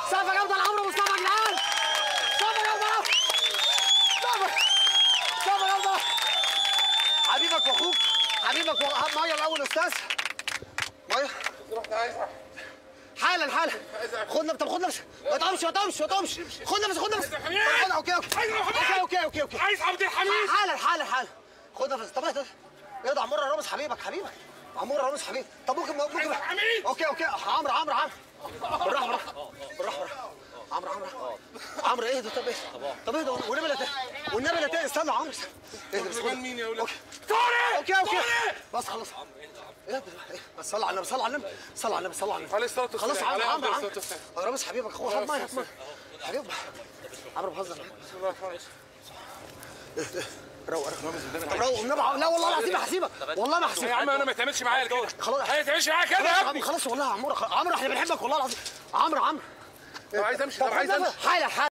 سقفه جامده لعمرو مصطفى يا جدعان سقفه جامده سقفه سقفه جامده حبيبك واخوك حبيبك و- ميه الاول استاذ ميه حالا حالا خد نفس طب خد نفس ما تقومش ما تقومش ما تقومش خد نفس خد نفس عايز حميد. خد- اوكي اوكي عايز حميد. اوكي اوكي اوكي اوكي عايز عبد الحميد حالا حالا حالا خد نفس طب اهدى اهدى عمور رامز حبيبك حبيبك عمور رامز حبيبي طب ممكن ممكن عايز حميد. اوكي اوكي عمرو عمرو عمرو بالراحه بالراحه بالراحه بالراحه عمرو عمرو عمرو اهدى طب اهدى طب اهدى والنبي لا ت- والنبي لا ت- استنى عمرو اهدى بس كمان مين يا ولاد؟ اوكي طارق اوكي اوكي طارق! بس خلاص ايه بس صلى على النبي صلى على النبي صلى على النبي صلى على النبي عليه الصلاة والسلام. خلاص عمرو عليه عمرو الصلاة عمرو والسلام. رامز حبيبك اخوه هات ميه هات ميه حبيبي عمرو بهزر روق روق طب روق والنبي لا والله العظيم ما هسيبك والله ما يا هسيبك عم انا ما تعملش معايا كده خلاص. ما تعملش معايا كده يا خلاص ابني خلاص والله يا عمرو عمرو احنا بنحبك والله العظيم عمرو عمرو طب عايز امشي طب طب عايز خد امشي نفس. حالا حالا